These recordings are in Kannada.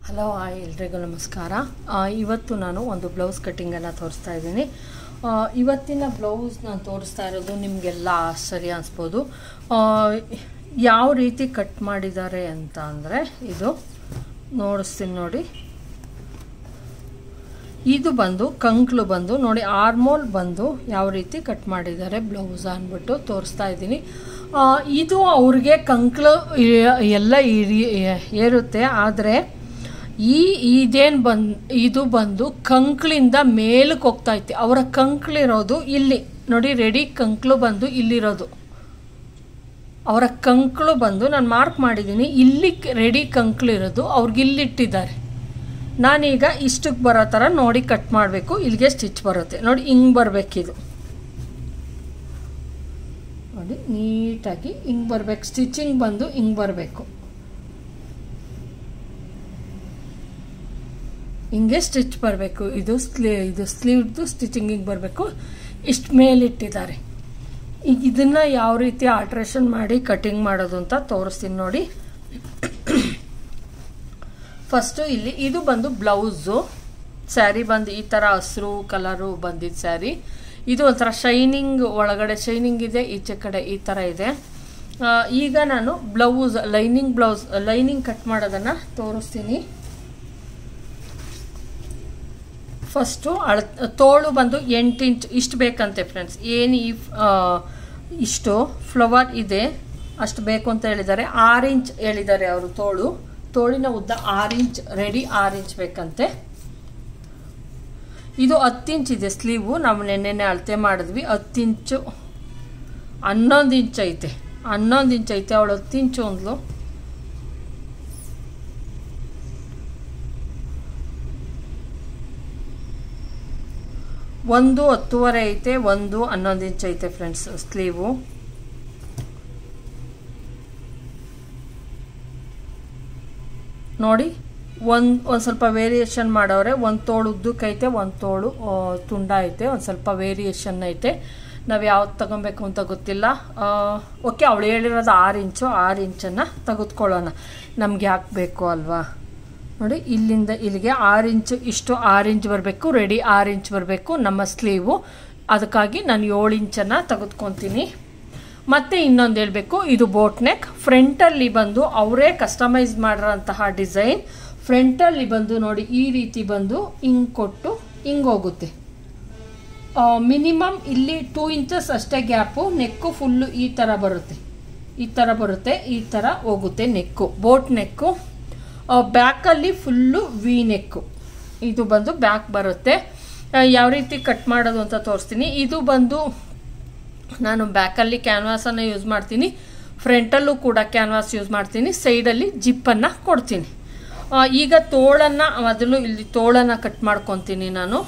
ಹಲೋ ಹಾಯ್ ಎಲ್ರಿಗೂ ನಮಸ್ಕಾರ ಆ, ಇವತ್ತು ನಾನು ಒಂದು ಬ್ಲೌಸ್ ಕಟ್ಟಿಂಗನ್ನು ತೋರಿಸ್ತಾ ಇದ್ದೀನಿ ಆ, ಇವತ್ತಿನ ಬ್ಲೌಸ್ ನಾನು ತೋರಿಸ್ತಾ ಇರೋದು ನಿಮಗೆಲ್ಲ ಆಶ್ಚರ್ಯ ಅನಿಸ್ಬೋದು ಆ, ಯಾವ ರೀತಿ ಕಟ್ ಮಾಡಿದ್ದಾರೆ ಅಂತ ಅಂದರೆ ಇದು ನೋಡಿಸ್ತೀನಿ ನೋಡಿ ಇದು ಬಂದು ಕಂಕ್ಳು ಬಂದು ನೋಡಿ ಆರ್ಮೋಲ್ ಬಂದು ಯಾವ ರೀತಿ ಕಟ್ ಮಾಡಿದ್ದಾರೆ ಬ್ಲೌಸ್ ಅಂದ್ಬಿಟ್ಟು ತೋರಿಸ್ತಾ ಇದ್ದೀನಿ ಆ, ಇದು ಅವ್ರಿಗೆ ಕಂಕ್ಳು ಇ- ಎಲ್ಲ ಇರಿ- ಏರುತ್ತೆ ಆದರೆ ಈ ಇದೇನು ಬಂದು ಇದು ಬಂದು ಕಂಕ್ಳಿಂದ ಮೇಲಕ್ಕೆ ಹೋಗ್ತಾ ಐತೆ ಅವರ ಕಂಕ್ಳಿರೋದು ಇಲ್ಲಿ ನೋಡಿ ರೆಡಿ ಕಂಕ್ಳು ಬಂದು ಇಲ್ಲಿರೋದು ಅವರ ಕಂಕ್ಳು ಬಂದು ನಾನು ಮಾರ್ಕ್ ಮಾಡಿದ್ದೀನಿ ಇಲ್ಲಿ ರೆಡಿ ಕಂಕ್ಳು ಇರೋದು ಅವ್ರಿಗೆ ಇಲ್ಲಿಟ್ಟಿದ್ದಾರೆ ನಾನೀಗ ಇಷ್ಟಕ್ಕೆ ಬರೋ ಥರ ನೋಡಿ ಕಟ್ ಮಾಡಬೇಕು ಇಲ್ಲಿಗೆ ಸ್ಟಿಚ್ ಬರುತ್ತೆ ನೋಡಿ ಹಿಂಗೆ ಬರಬೇಕಿದು ನೋಡಿ ನೀಟಾಗಿ ಹಿಂಗೆ ಬರಬೇಕು ಸ್ಟಿಚಿಂಗ್ ಬಂದು ಹಿಂಗೆ ಬರಬೇಕು ಹಿಂಗೆ ಸ್ಟಿಚ್ ಬರಬೇಕು ಇದು ಸ್ಲೀ ಇದು ಸ್ಲೀವ್ದು ಸ್ಟಿಚಿಂಗ್ ಹಿಂಗೆ ಬರಬೇಕು ಇಷ್ಟು ಮೇಲಿಟ್ಟಿದ್ದಾರೆ ಈಗ ಇದನ್ನು ಯಾವ ರೀತಿ ಆಲ್ಟ್ರೇಷನ್ ಮಾಡಿ ಕಟಿಂಗ್ ಮಾಡೋದು ಅಂತ ತೋರಿಸ್ತೀನಿ ನೋಡಿ ಫಸ್ಟು ಇಲ್ಲಿ ಇದು ಬಂದು ಬ್ಲೌಸು ಸ್ಯಾರಿ ಬಂದು ಈ ಥರ ಹಸಿರು ಕಲರು ಬಂದಿದ್ದು ಸ್ಯಾರಿ ಇದು ಒಂಥರ ಶೈನಿಂಗ್ ಒಳಗಡೆ ಶೈನಿಂಗ್ ಇದೆ ಈಚೆ ಕಡೆ ಈ ಥರ ಇದೆ ಆ, ಈಗ ನಾನು blouse lining blouse lining cut ಮಾಡೋದನ್ನು ತೋರಿಸ್ತೀನಿ ಫಸ್ಟು ಅಳ ತೋಳು ಬಂದು ಎಂಟು ಇಂಚ್ ಇಷ್ಟು ಬೇಕಂತೆ ಫ್ರೆಂಡ್ಸ್ ಏನು ಈ ಆ, ಇಷ್ಟು ಫ್ಲವರ್ ಇದೆ ಅಷ್ಟು ಬೇಕು ಅಂತ ಹೇಳಿದ್ದಾರೆ ಆರು ಇಂಚ್ ಹೇಳಿದ್ದಾರೆ ಅವರು ತೋಳು ತೋಳಿನ ಉದ್ದ ಆರು ಇಂಚ್ ರೆಡಿ ಆರು ಇಂಚ್ ಬೇಕಂತೆ ಇದು ಹತ್ತು ಇಂಚ್ ಇದೆ ಸ್ಲೀವು ನಾವು ನೆನ್ನೆನೆ ಅಳತೆ ಮಾಡಿದ್ವಿ ಹತ್ತು ಇಂಚು ಹನ್ನೊಂದು ಇಂಚ್ ಐತೆ ಹನ್ನೊಂದು ಇಂಚ್ ಐತೆ ಅವಳು ಹತ್ತು ಇಂಚು ಅಂದ್ಲು ಒಂದು ಹತ್ತುವರೆ ಐತೆ ಒಂದು ಹನ್ನೊಂದು ಇಂಚ್ ಐತೆ ಫ್ರೆಂಡ್ಸ್ ಸ್ಲೀವು ನೋಡಿ ಒಂದು ಒಂದು ಸ್ವಲ್ಪ ವೇರಿಯೇಷನ್ ಮಾಡವ್ರೆ ಒಂದು ತೋಳು ಉದ್ದಕ್ಕೈತೆ ಒಂದು ತೋಳು ಆ, ತುಂಡ ಐತೆ ಒಂದು ಸ್ವಲ್ಪ ವೇರಿಯೇಷನ್ ಐತೆ ನಾವು ಯಾವ್ದು ತಗೊಬೇಕು ಅಂತ ಗೊತ್ತಿಲ್ಲ ಓಕೆ ಅವಳು ಹೇಳಿರೋದು ಆರು ಇಂಚು ಆರು ಇಂಚನ್ನು ತೆಗೆದುಕೊಳ್ಳೋಣ ನಮ್ಗೆ ಯಾಕೆ ಬೇಕು ಅಲ್ವಾ ನೋಡಿ ಇಲ್ಲಿಂದ ಇಲ್ಲಿಗೆ ಆರು ಇಂಚು ಇಷ್ಟು ಆರು ಇಂಚ್ ಬರಬೇಕು ರೆಡಿ ಆರು ಇಂಚ್ ಬರಬೇಕು ನಮ್ಮ ಸ್ಲೀವು ಅದಕ್ಕಾಗಿ ನಾನು ಏಳು ಇಂಚನ್ನು ತೆಗೆದುಕೊತೀನಿ ಮತ್ತೆ ಇನ್ನೊಂದು ಹೇಳಬೇಕು ಇದು ಬೋಟ್ ನೆಕ್ ಫ್ರಂಟಲ್ಲಿ ಬಂದು ಅವರೇ ಕಸ್ಟಮೈಸ್ ಮಾಡಿರೋಂತಹ ಡಿಸೈನ್ ಫ್ರಂಟಲ್ಲಿ ಬಂದು ನೋಡಿ ಈ ರೀತಿ ಬಂದು ಹಿಂಗೆ ಕೊಟ್ಟು ಹಿಂಗೆ ಹೋಗುತ್ತೆ ಮಿನಿಮಮ್ ಇಲ್ಲಿ ಟೂ ಇಂಚಸ್ ಅಷ್ಟೇ ಗ್ಯಾಪು ನೆಕ್ಕು ಫುಲ್ಲು ಈ ಥರ ಬರುತ್ತೆ ಈ ಥರ ಬರುತ್ತೆ ಈ ಥರ ಹೋಗುತ್ತೆ ನೆಕ್ಕು ಬೋಟ್ ನೆಕ್ಕು ಬ್ಯಾಕಲ್ಲಿ ಫುಲ್ಲು ವಿ ನೆಕ್ಕು ಇದು ಬಂದು ಬ್ಯಾಕ್ ಬರುತ್ತೆ ಆ, ಯಾವ ರೀತಿ ಕಟ್ ಮಾಡೋದು ಅಂತ ತೋರಿಸ್ತೀನಿ ಇದು ಬಂದು ನಾನು ಬ್ಯಾಕಲ್ಲಿ ಕ್ಯಾನ್ವಾಸನ್ನು ಯೂಸ್ ಮಾಡ್ತೀನಿ ಫ್ರಂಟಲ್ಲೂ ಕೂಡ ಕ್ಯಾನ್ವಾಸ್ ಯೂಸ್ ಮಾಡ್ತೀನಿ ಸೈಡಲ್ಲಿ ಜಿಪ್ಪನ್ನು ಕೊಡ್ತೀನಿ ಆ, ಈಗ ತೋಳನ್ನು ಮೊದಲು ಇಲ್ಲಿ ತೋಳನ್ನು ಕಟ್ ಮಾಡ್ಕೊತೀನಿ ನಾನು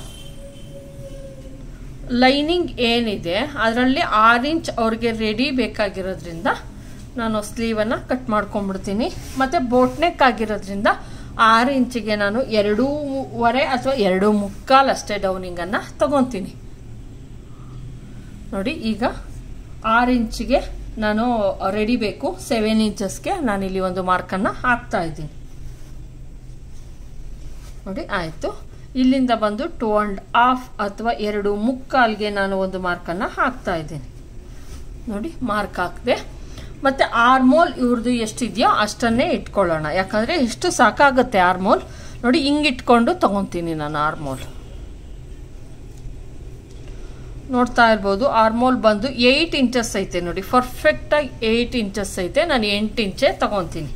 ಲೈನಿಂಗ್ ಏನಿದೆ ಅದರಲ್ಲಿ ಆರು ಇಂಚ್ ಅವ್ರಿಗೆ ರೆಡಿ ಬೇಕಾಗಿರೋದ್ರಿಂದ ನಾನು ಸ್ಲೀವನ್ನು ಕಟ್ ಮಾಡ್ಕೊಂಡ್ಬಿಡ್ತೀನಿ ಮತ್ತು ಬೋಟ್ನೆಕ್ ಆಗಿರೋದ್ರಿಂದ ಆರು ಇಂಚಿಗೆ ನಾನು ಎರಡೂವರೆ ಅಥವಾ ಎರಡು ಮುಕ್ಕಾಲು ಅಷ್ಟೇ ಡೌನಿಂಗನ್ನು ತಗೊತೀನಿ ನೋಡಿ ಈಗ ಆರು ಇಂಚಿಗೆ ನಾನು ರೆಡಿ ಬೇಕು ಸೆವೆನ್ ಇಂಚಸ್ಗೆ ನಾನಿಲ್ಲಿ ಒಂದು ಮಾರ್ಕನ್ನು ಹಾಕ್ತಾ ಇದ್ದೀನಿ ನೋಡಿ ಆಯಿತು ಇಲ್ಲಿಂದ ಬಂದು ಟೂ ಆ್ಯಂಡ್ ಹಾಫ್ ಅಥವಾ ಎರಡು ಮುಕ್ಕಾಲ್ಗೆ ನಾನು ಒಂದು ಮಾರ್ಕನ್ನು ಹಾಕ್ತಾ ಇದ್ದೀನಿ ನೋಡಿ ಮಾರ್ಕ್ ಹಾಕಿದೆ ಮತ್ತು ಆರ್ಮೋಲ್ ಇವ್ರದ್ದು ಎಷ್ಟಿದೆಯೋ ಅಷ್ಟನ್ನೇ ಇಟ್ಕೊಳ್ಳೋಣ ಯಾಕಂದರೆ ಎಷ್ಟು ಸಾಕಾಗುತ್ತೆ ಆರ್ಮೋಲ್ ನೋಡಿ ಹಿಂಗೆ ಇಟ್ಕೊಂಡು ತೊಗೊತೀನಿ ನಾನು ಆರ್ಮೋಲ್ ನೋಡ್ತಾ ಇರ್ಬೋದು ಆರ್ಮೋಲ್ ಬಂದು ಏಯ್ಟ್ ಇಂಚಸ್ ಐತೆ ನೋಡಿ ಪರ್ಫೆಕ್ಟಾಗಿ ಏಯ್ಟ್ ಇಂಚಸ್ ಐತೆ ನಾನು ಎಂಟು ಇಂಚೆ ತಗೊತೀನಿ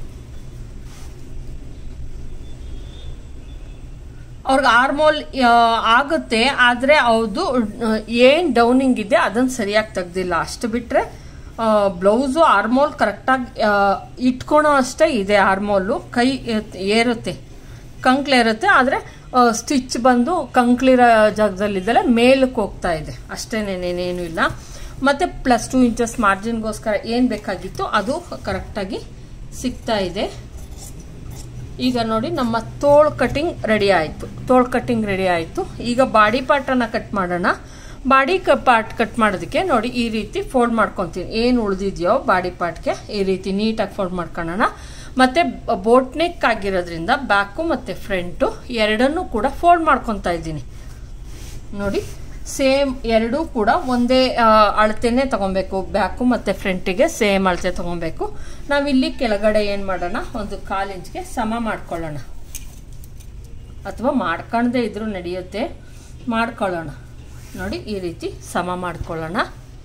ಅವ್ರಿಗೆ ಆರ್ಮೋಲ್ ಆಗುತ್ತೆ ಆದರೆ ಅವ್ರದ್ದು ಏನು ಡೌನಿಂಗ್ ಇದೆ ಅದನ್ನು ಸರಿಯಾಗಿ ತೆಗ್ದಿಲ್ಲ ಅಷ್ಟು ಬಿಟ್ಟರೆ ಬ್ಲೌಸು ಆರ್ಮೋಲ್ ಕರೆಕ್ಟಾಗಿ ಇಟ್ಕೊಳೋ ಅಷ್ಟೇ ಇದೆ ಆರ್ಮೋಲು ಕೈ ಏತ್- ಏರುತ್ತೆ ಕಂಕ್ಲೇರುತ್ತೆ ಆದರೆ ಸ್ಟಿಚ್ ಬಂದು ಕಂಕ್ಲಿರೋ ಜಾಗದಲ್ಲಿದ್ದಲ್ಲ ಮೇಲಕ್ಕೆ ಹೋಗ್ತಾ ಇದೆ ಅಷ್ಟೇನೇನೇನು ಇಲ್ಲ ಮತ್ತು ಪ್ಲಸ್ ಟೂ ಇಂಚಸ್ ಮಾರ್ಜಿನ್ಗೋಸ್ಕರ ಏನು ಬೇಕಾಗಿತ್ತು ಅದು ಕರೆಕ್ಟಾಗಿ ಸಿಗ್ತಾ ಇದೆ ಈಗ ನೋಡಿ ನಮ್ಮ ತೋಳು ಕಟಿಂಗ್ ರೆಡಿ ಆಯಿತು ತೋಳು ಕಟಿಂಗ್ ರೆಡಿ ಆಯಿತು ಈಗ ಬಾಡಿ ಪಾರ್ಟನ್ನು ಕಟ್ ಮಾಡೋಣ ಬಾಡಿ ಕ ಪಾರ್ಟ್ ಕಟ್ ಮಾಡೋದಕ್ಕೆ ನೋಡಿ ಈ ರೀತಿ ಫೋಲ್ಡ್ ಮಾಡ್ಕೊತೀನಿ ಏನು ಉಳಿದಿದೆಯೋ ಬಾಡಿ ಪಾರ್ಟ್ಗೆ ಈ ರೀತಿ ನೀಟಾಗಿ ಫೋಲ್ಡ್ ಮಾಡ್ಕೊಳ್ಳೋಣ ಮತ್ತು ಬೋಟ್ ನೆಕ್ ಆಗಿರೋದ್ರಿಂದ ಬ್ಯಾಕು ಮತ್ತು ಫ್ರಂಟು ಎರಡನ್ನೂ ಕೂಡ ಫೋಲ್ಡ್ ಮಾಡ್ಕೊತಾ ಇದ್ದೀನಿ ನೋಡಿ ಸೇಮ್ ಎರಡೂ ಕೂಡ ಒಂದೇ ಆ, ಅಳತೆನೇ ತಗೊಬೇಕು ಬ್ಯಾಕು ಮತ್ತು ಫ್ರಂಟಿಗೆ ಸೇಮ್ ಅಳತೆ ತಗೊಬೇಕು ನಾವಿಲ್ಲಿ ಕೆಳಗಡೆ ಏನು ಮಾಡೋಣ ಒಂದು ಕಾಲು ಇಂಚ್ಗೆ ಸಮ ಮಾಡ್ಕೊಳ್ಳೋಣ ಅಥವಾ ಮಾಡ್ಕೊಳ್ಳದೆ ಇದ್ರೂ ನಡೆಯುತ್ತೆ ಮಾಡ್ಕೊಳ್ಳೋಣ ನೋಡಿ ಈ ರೀತಿ ಸಮ ಮಾಡ್ಕೊಳ್ಳೋಣ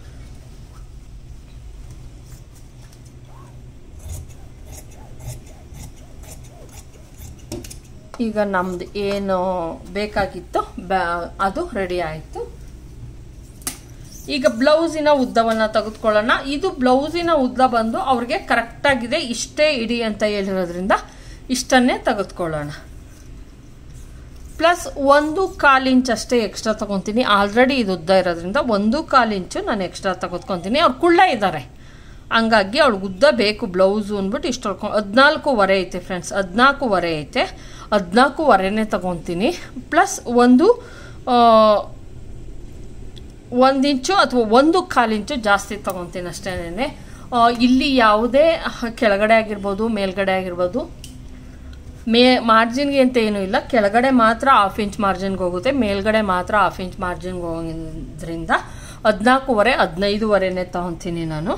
ಈಗ ನಮ್ದು ಏನು ಬೇಕಾಗಿತ್ತು ಬ್ಯಾ ಅದು ರೆಡಿ ಆಯಿತು ಈಗ ಬ್ಲೌಸಿನ ಉದ್ದವನ್ನು ತೆಗೆದುಕೊಳ್ಳೋಣ ಇದು ಬ್ಲೌಸಿನ ಉದ್ದ ಬಂದು ಅವ್ರಿಗೆ ಕರೆಕ್ಟಾಗಿದೆ ಇಷ್ಟೇ ಇಡಿ ಅಂತ ಹೇಳಿರೋದ್ರಿಂದ ಇಷ್ಟನ್ನೇ ತೆಗೆದುಕೊಳ್ಳೋಣ ಪ್ಲಸ್ ಒಂದು ಕಾಲು ಇಂಚ್ ಅಷ್ಟೇ ಎಕ್ಸ್ಟ್ರಾ ತಗೊತೀನಿ ಆಲ್ರೆಡಿ ಇದು ಉದ್ದ ಇರೋದ್ರಿಂದ ಒಂದು ಕಾಲು ಇಂಚು ನಾನು ಎಕ್ಸ್ಟ್ರಾ ತೆಗೆದುಕೊತೀನಿ ಅವ್ರು ಕುಳ್ಳ ಇದ್ದಾರೆ ಹಂಗಾಗಿ ಅವ್ಳಿಗೆ ಉದ್ದ ಬೇಕು ಬ್ಲೌಸು ಅಂದ್ಬಿಟ್ಟು ಇಷ್ಟು ಹೊಡ್ಕೊಂಡು ಹದಿನಾಲ್ಕೂವರೆ ಐತೆ ಫ್ರೆಂಡ್ಸ್ ಹದಿನಾಲ್ಕೂವರೆ ಐತೆ ಹದಿನಾಲ್ಕೂವರೆನೇ ತಗೊತೀನಿ ಪ್ಲಸ್ ಒಂದು ಆ, ಒಂದು ಇಂಚು ಅಥವಾ ಒಂದು ಕಾಲು ಇಂಚು ಜಾಸ್ತಿ ತೊಗೊತೀನಿ ಅಷ್ಟೇನೆ ಇಲ್ಲಿ ಯಾವುದೇ ಕೆಳಗಡೆ ಆಗಿರ್ಬೋದು ಮೇಲ್ಗಡೆ ಆಗಿರ್ಬೋದು ಮೇ ಮಾರ್ಜಿನ್ಗೆ ಅಂತ ಏನೂ ಇಲ್ಲ ಕೆಳಗಡೆ ಮಾತ್ರ ಹಾಫ್ ಇಂಚ್ ಮಾರ್ಜಿನ್ಗೆ ಹೋಗುತ್ತೆ ಮೇಲ್ಗಡೆ ಮಾತ್ರ ಹಾಫ್ ಇಂಚ್ ಮಾರ್ಜಿನ್ಗೆ ಹೋಗೋದ್ರಿಂದ ಹದಿನಾಲ್ಕೂವರೆ ಹದಿನೈದುವರೆನೇ ತಗೊತೀನಿ ನಾನು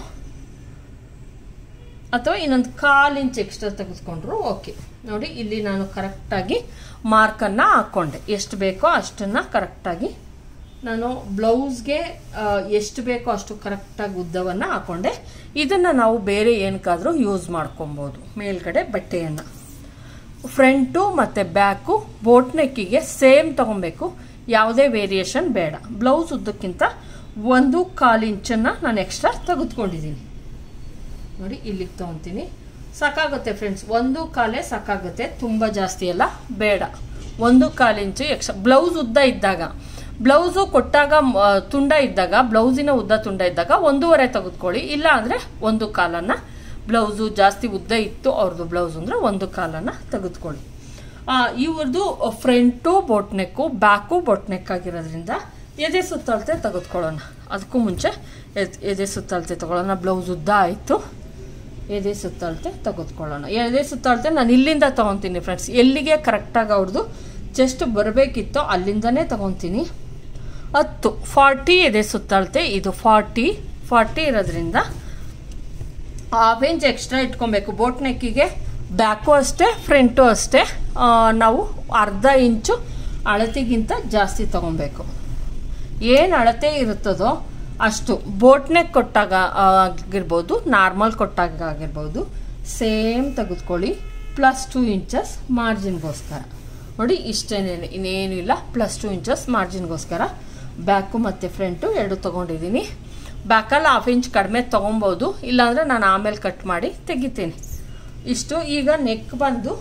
ಅಥವಾ ಇನ್ನೊಂದು ಕಾಲು ಇಂಚ್ ಎಕ್ಸ್ಟ್ರಾ ತೆಗೆದುಕೊಂಡ್ರು ಓಕೆ ನೋಡಿ ಇಲ್ಲಿ ನಾನು ಕರೆಕ್ಟಾಗಿ ಮಾರ್ಕನ್ನು ಹಾಕ್ಕೊಂಡೆ ಎಷ್ಟು ಬೇಕೋ ಅಷ್ಟನ್ನು ಕರೆಕ್ಟಾಗಿ ನಾನು ಬ್ಲೌಸ್ಗೆ ಎಷ್ಟು ಬೇಕೋ ಅಷ್ಟು ಕರೆಕ್ಟಾಗಿ ಉದ್ದವನ್ನು ಹಾಕ್ಕೊಂಡೆ ಇದನ್ನು ನಾವು ಬೇರೆ ಏನಕ್ಕಾದರೂ ಯೂಸ್ ಮಾಡ್ಕೊಬೋದು ಮೇಲ್ಗಡೆ ಬಟ್ಟೆಯನ್ನು ಫ್ರಂಟು ಮತ್ತು ಬ್ಯಾಕು ಬೋಟ್ ನೆಕ್ಕಿಗೆ ಸೇಮ್ ತೊಗೊಬೇಕು ಯಾವುದೇ ವೇರಿಯೇಷನ್ ಬೇಡ ಬ್ಲೌಸ್ ಉದ್ದಕ್ಕಿಂತ ಒಂದು ಕಾಲು ಇಂಚನ್ನು ನಾನು ಎಕ್ಸ್ಟ್ರಾ ತೆಗೆದುಕೊಂಡಿದ್ದೀನಿ ನೋಡಿ ಇಲ್ಲಿಗೆ ತೊಗೊತೀನಿ ಸಾಕಾಗುತ್ತೆ ಫ್ರೆಂಡ್ಸ್ ಒಂದು ಕಾಲೇ ಸಾಕಾಗುತ್ತೆ ತುಂಬ ಜಾಸ್ತಿ ಎಲ್ಲ ಬೇಡ ಒಂದು ಕಾಲು ಇಂಚು ಎಕ್ಸ್ಟ್ರಾ ಬ್ಲೌಸ್ ಉದ್ದ ಇದ್ದಾಗ ಬ್ಲೌಸು ಕೊಟ್ಟಾಗ ಮ, ತುಂಡ ಇದ್ದಾಗ ಬ್ಲೌಸಿನ ಉದ್ದ ತುಂಡ ಇದ್ದಾಗ ಒಂದೂವರೆ ತೆಗೆದುಕೊಳ್ಳಿ ಇಲ್ಲ ಅಂದರೆ ಒಂದು ಕಾಲನ್ನು ಬ್ಲೌಸು ಜಾಸ್ತಿ ಉದ್ದ ಇತ್ತು ಅವ್ರದ್ದು ಬ್ಲೌಸ್ ಅಂದರೆ ಒಂದು ಕಾಲನ್ನು ತೆಗೆದುಕೊಳ್ಳಿ ಇವ್ರದ್ದು ಫ್ರಂಟು ಬೊಟ್ನೆಕ್ಕು ಬ್ಯಾಕು ಬೊಟ್ನೆಕ್ ಆಗಿರೋದ್ರಿಂದ ಎದೆ ಸುತ್ತಳತೆ ತೆಗೆದುಕೊಳ್ಳೋಣ ಅದಕ್ಕೂ ಮುಂಚೆ ಎದ್- ಎದೆ ಸುತ್ತಳತೆ ತಗೊಳ್ಳೋಣ ಬ್ಲೌಸ್ ಉದ್ದ ಆಯಿತು ಎದೆ ಸುತ್ತಳತೆ ತೆಗೆದುಕೊಳ್ಳೋಣ ಎದೆ ಸುತ್ತಳತೆ ನಾನು ಇಲ್ಲಿಂದ ತೊಗೊತೀನಿ ಫ್ರೆಂಡ್ಸ್ ಎಲ್ಲಿಗೆ ಕರೆಕ್ಟಾಗಿ ಅವ್ರದ್ದು ಜಸ್ಟ್ ಬರಬೇಕಿತ್ತೋ ಅಲ್ಲಿಂದನೇ ತೊಗೊತೀನಿ ಹತ್ತು ಫಾರ್ಟಿ ಎದೆ ಸುತ್ತಳತೆ ಇದು ಫಾರ್ಟಿ ಫಾರ್ಟಿ ಇರೋದ್ರಿಂದ ಹಾಫ್ ಇಂಚ್ ಎಕ್ಸ್ಟ್ರಾ ಇಟ್ಕೊಬೇಕು ಬೋಟ್ ನೆಕ್ಕಿಗೆ ಬ್ಯಾಕು ಅಷ್ಟೇ ಫ್ರಂಟು ಅಷ್ಟೇ ಆ, ನಾವು ಅರ್ಧ ಇಂಚು ಅಳತೆಗಿಂತ ಜಾಸ್ತಿ ತಗೊಬೇಕು ಏನು ಅಳತೆ ಇರುತ್ತದೋ ಅಷ್ಟು ಬೋಟ್ ನೆಕ್ ಕೊಟ್ಟಾಗ ಆ, ಆಗಿರ್ಬೋದು ನಾರ್ಮಲ್ ಕೊಟ್ಟಾಗ ಆಗಿರ್ಬೋದು ಸೇಮ್ ತೆಗೆದುಕೊಳ್ಳಿ ಪ್ಲಸ್ ಟೂ ಇಂಚಸ್ ಮಾರ್ಜಿನ್ಗೋಸ್ಕರ ನೋಡಿ ಇಷ್ಟೇನೇನು ಇನ್ನೇನು ಇಲ್ಲ ಪ್ಲಸ್ ಟೂ ಇಂಚಸ್ ಮಾರ್ಜಿನ್ಗೋಸ್ಕರ ಬ್ಯಾಕು ಮತ್ತು ಫ್ರಂಟು ಎರಡು ತೊಗೊಂಡಿದ್ದೀನಿ ಬ್ಯಾಕಲ್ಲಿ ಹಾಫ್ ಇಂಚ್ ಕಡಿಮೆ ತೊಗೊಬೋದು ಇಲ್ಲಾಂದರೆ ನಾನು ಆಮೇಲೆ ಕಟ್ ಮಾಡಿ ತೆಗಿತೀನಿ ಇಷ್ಟು ಈಗ ನೆಕ್ ಬಂದು